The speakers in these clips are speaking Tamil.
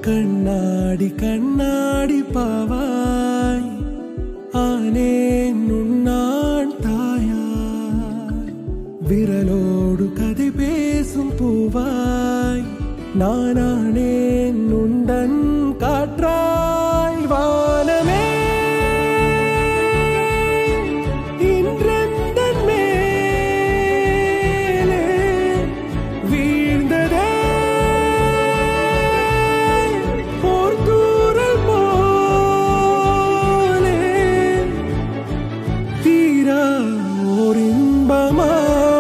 கண்ணாடி கண்ணாடி பாவாய் ஆனேன் உன்னான் தாயாய் விரலோடு கதை பேசும் பூவாய் நானானேன் உண்டன் காற்றாய் வானமே இன்றெந்தன் மேலே வீழ்ந்ததே போர் தூரல் போலே தீரா ஓர் இன்பமா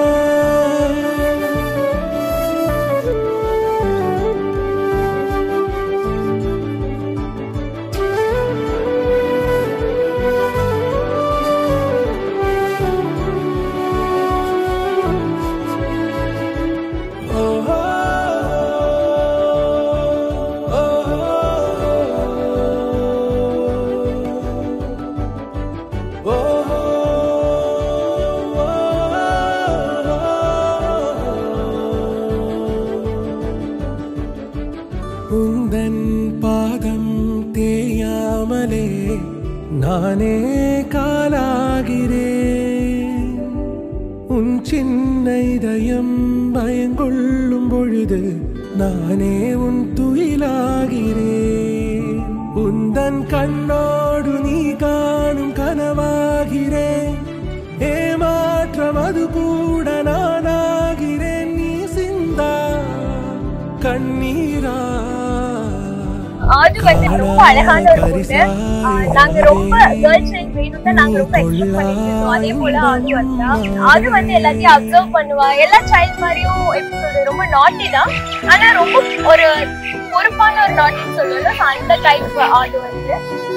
உந்தன் பாதம் தேயாமலே நானே காலாகிறேன் உன் சின்ன இதயம் பயங்கொள்ளும் பொழுது நானே உன் துயிலாகிறேன் உந்தன் கண்ணோடு நீ காணும் கனவாகிறேன் ஏமாற்றம் அது கூட நானாகிறேன் நீ சிந்தா கண்ணீரா ஆது வந்து ரொம்ப அழகான ஒரு பொண்ணு ஆஹ் நாங்க ரொம்ப கேர்ள் சைல்ட் வேணும் தான் நாங்க ரொம்ப எக்ஸ்பெக்ட் பண்ணிட்டு இருந்தோம் அதே போல ஆது வந்தா ஆது வந்து எல்லாத்தையும் அப்சர்வ் பண்ணுவா எல்லா சைல்ட் மாதிரியும் எப்படி சொல்றது ரொம்ப நாட்டி தான் ஆனா ரொம்ப ஒரு பொறுப்பான ஒரு நாட்டின்னு சொல்லல அந்த டைப் ஆது வந்து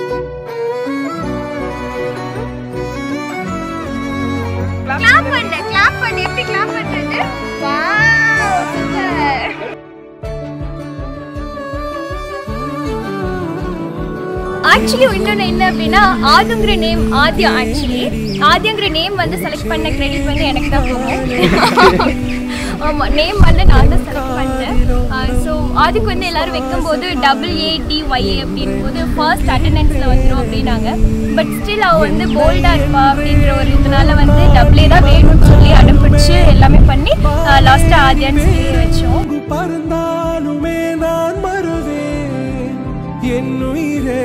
கிளாப் பண்ண கிளாப் பண்ண எப்படி கிளாப் பண்றது வாவ் சூப்பர் ஆக்சுவலி இன்னொன்று என்ன அப்படின்னா ஆதுங்கிற நேம் ஆத்யா ஆக்சுவலி ஆத்யாங்கிற நேம் வந்து செலக்ட் பண்ண கிரெடிட் வந்து எனக்கு தான் போகும் ஆமாம் நேம் வந்து நான் தான் செலக்ட் பண்ணேன் ஸோ அதுக்கு வந்து எல்லாரும் வைக்கும்போது டபுள் ஏ டி ஒய்ஏ அப்படின் போது ஃபர்ஸ்ட் அட்டண்டன்ஸில் வந்துடும் அப்படின்னாங்க பட் ஸ்டில் அவள் வந்து போல்டாக இருப்பா அப்படின்ற ஒரு இதனால வந்து டபுள் ஏ தான் வேணும்னு சொல்லி அடம் பிடிச்சி எல்லாமே பண்ணி லாஸ்ட்டாக ஆத்யான்னு சொல்லி வச்சோம் பறந்தாலுமே நான் மறுவேன் என் உயிரே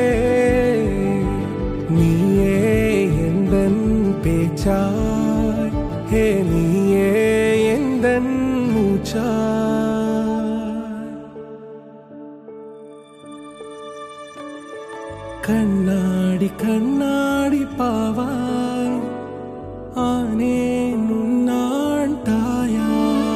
நீயே எந்தன் பேச்சாய் ஹே நீயே எந்தன் மூச்சாய் கண்ணாடி கண்ணாடி பாவாய் ஆனேன் உன்னான் தாயா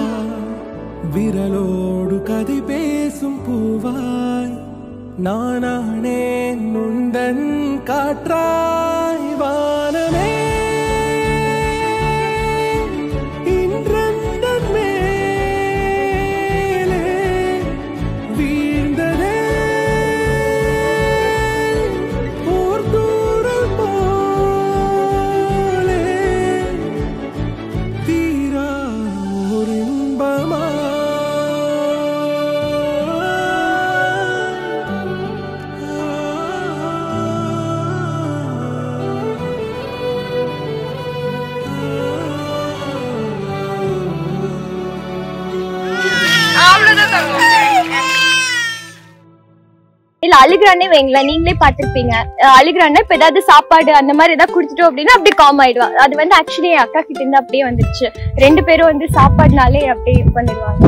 விரலோடு கதை பேசும் பூவாய் நானானேன் உந்தன் காற்றாய் வானமே இன்றெந்தன் மேலே வீழ்ந்ததே ஓர் தூரல் போலே தீரா ஒரு இன்பமா இல்ல அழுகுறானே வைங்களேன் நீங்களே பார்த்திருப்பீங்க அஹ் அழுகுறான்னா இப்ப ஏதாவது சாப்பாடு அந்த மாதிரி ஏதாவது கொடுத்துட்டோம் அப்படின்னா அப்படியே காம் ஆயிடுவா அது வந்து ஆக்சுவலி என் அக்கா கிட்ட இருந்து அப்படியே வந்துருச்சு ரெண்டு பேரும் வந்து சாப்பாடுனாலே அப்படியே இது பண்ணிடுவாங்க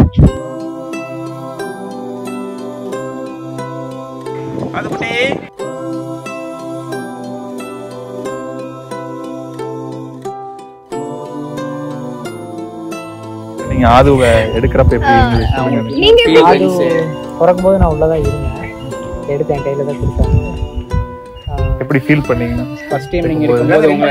அது குட்டி நீங்க ஆதுவை எடுக்கிறப்ப எப்படி இருந்தது சொல்லுங்க நீங்க எப்படி அது பிறக்கும்போது நான் உள்ளதான் இருந்தேன் எடுத்து என் கையில தான் கொடுத்தாங்க எப்படி ஃபீல் பண்ணீங்கன்னா ஃபர்ஸ்ட் டைம் நீங்க இருக்கும்போது உங்க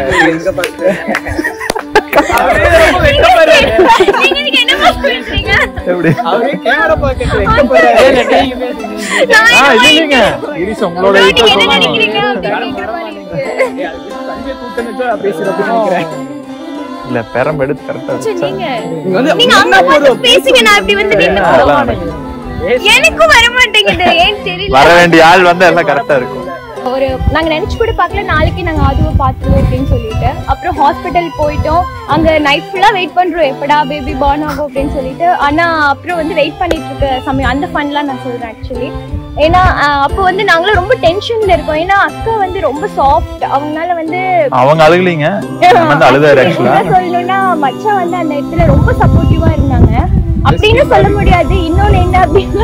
நீங்க நீங்க என்ன பண்றீங்க எப்படி அவரே கேமரா பாக்கெட்ல வைக்க போறாரு நான் ஆ என்ன இது இல்லைங்க இரிஸ் உங்களோட நீங்க இது என்ன சொல்லணும் நினைக்கிறீங்க அப்படிங்கிற மாதிரி இருக்கு. பேசுறப்ப நினைக்கிறேன் இல்ல பெரம் எடுத்து கரெக்டா சரி, நீங்க நீங்க வந்து நீங்க அங்க பார்த்து பேசுங்க நான் இப்படி வந்து நின்னு அதெல்லாம் போறேன் நடக்கும். எனக்கும் வர மாட்டேங்குது ஏன் தெரியல வர வேண்டிய ஆள் வந்தா எல்லாம் கரெக்டா இருக்கும் ஒரு நாங்க நினைச்சு கூட பார்க்கல நாளைக்கு நாங்க அதுவை பார்த்துருவோம் அப்படின்னு சொல்லிட்டு அப்புறம் ஹாஸ்பிட்டல் போயிட்டோம் அங்க நைட் ஃபுல்லா வெயிட் பண்றோம் எப்படா பேபி பார்ன் ஆகும் அப்படின்னு சொல்லிட்டு ஆனா அப்புறம் வந்து வெயிட் பண்ணிட்டு இருக்க சமயம் அந்த ஃபன்லாம் நான் சொல்றேன் ஆக்சுவலி ஏன்னா அஹ், அப்போ வந்து நாங்களும் ரொம்ப டென்ஷன்ல இருக்கோம் ஏன்னா அக்கா வந்து ரொம்ப சாஃப்ட் அவங்களால வந்து அவங்க அழுகலீங்க நம்ம வந்து அழுதாரு ஆக்சுவலா என்ன சொல்லணும்னா மச்சான் வந்து அந்த இடத்துல ரொம்ப சப்போர்ட்டிவா இருந்தாங்க அப்படின்னு சொல்ல முடியாது இன்னொன்னு என்ன அப்படின்னா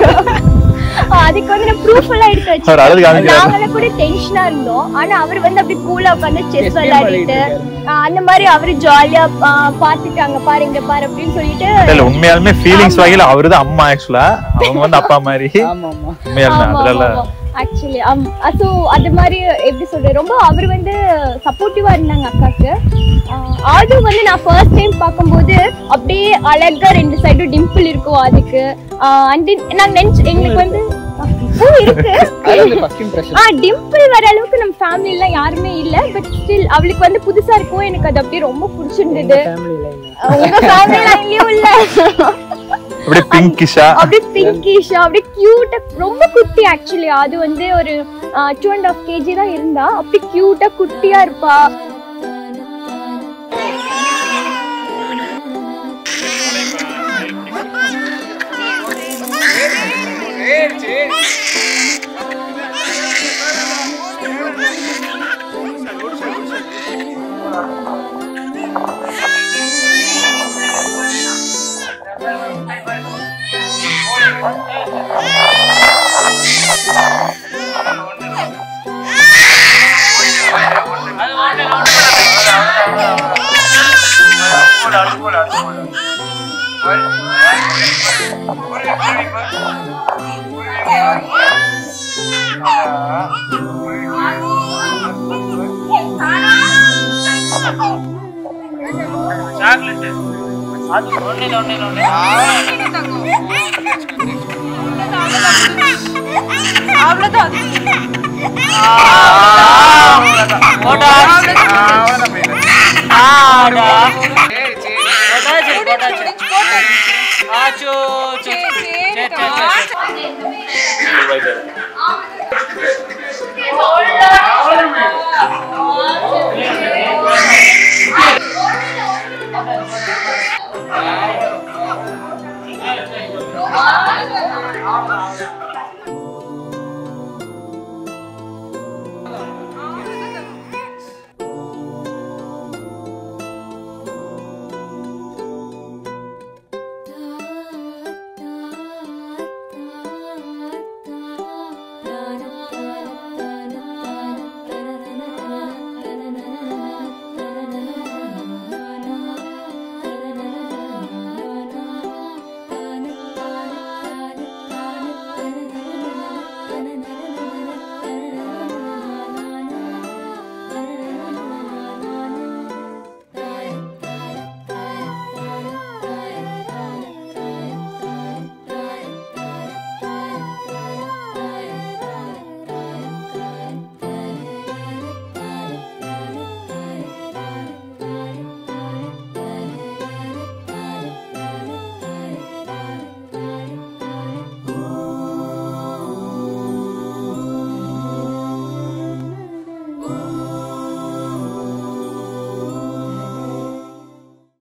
அதுக்கு வந்து நான் ப்ரூஃப் எல்லாம் எடுத்து அவர் அழுது வச்சேன் காமிக்கிறாரு. நாங்கள கூட டென்ஷனா இருந்தோம் ஆனா அவர் வந்து அப்படி கூலா உட்காந்து செஸ் விளையாடிட்டு ஆஹ் அந்த மாதிரி அவரு ஜாலியா பாத்துட்டாங்க பாரு இங்க பாரு அப்படின்னு சொல்லிட்டு இல்ல உண்மையாலுமே ஃபீலிங்ஸ் வகையில அவருதான் அம்மா ஆக்சுவலா அவங்க வந்து அப்பா மாதிரி ஆமா ஆமா உண்மையாலுமே அதுல ஆக்சுவலி ஸோ அது மாதிரி எப்படி சொல்றது ரொம்ப அவர் வந்து சப்போர்ட்டிவா இருந்தாங்க அக்காக்கு ஆஹ் ஆது வந்து நான் ஃபர்ஸ்ட் டைம் பார்க்கும்போது அப்படியே அழகா ரெண்டு சைடும் டிம்பிள் இருக்கும் அதுக்கு அண்ட் நாங்க நினைச்சு எங்களுக்கு வந்து பூ இருக்கு அது வந்து ஃபர்ஸ்ட் இம்ப்ரெஷன் ஆ டிம்பிள் வர அளவுக்கு நம்ம ஃபேமிலில யாருமே இல்ல பட் ஸ்டில் அவளுக்கு வந்து புதுசா இருக்கும் எனக்கு அது அப்படியே ரொம்ப பிடிச்சிருந்தது ஃபேமிலில உங்க ஃபேமிலில எங்கேயும் இல்ல அப்படியே பிங்கிஷா அப்படியே பிங்கிஷா அப்படியே கியூட்டா ரொம்ப குட்டி ஆக்சுவலி அது வந்து ஒரு டூ அண்ட் ஆஃப் கேஜி தான் இருந்தா அப்படி கியூட்டா குட்டியா இருப்பா ஆச்சு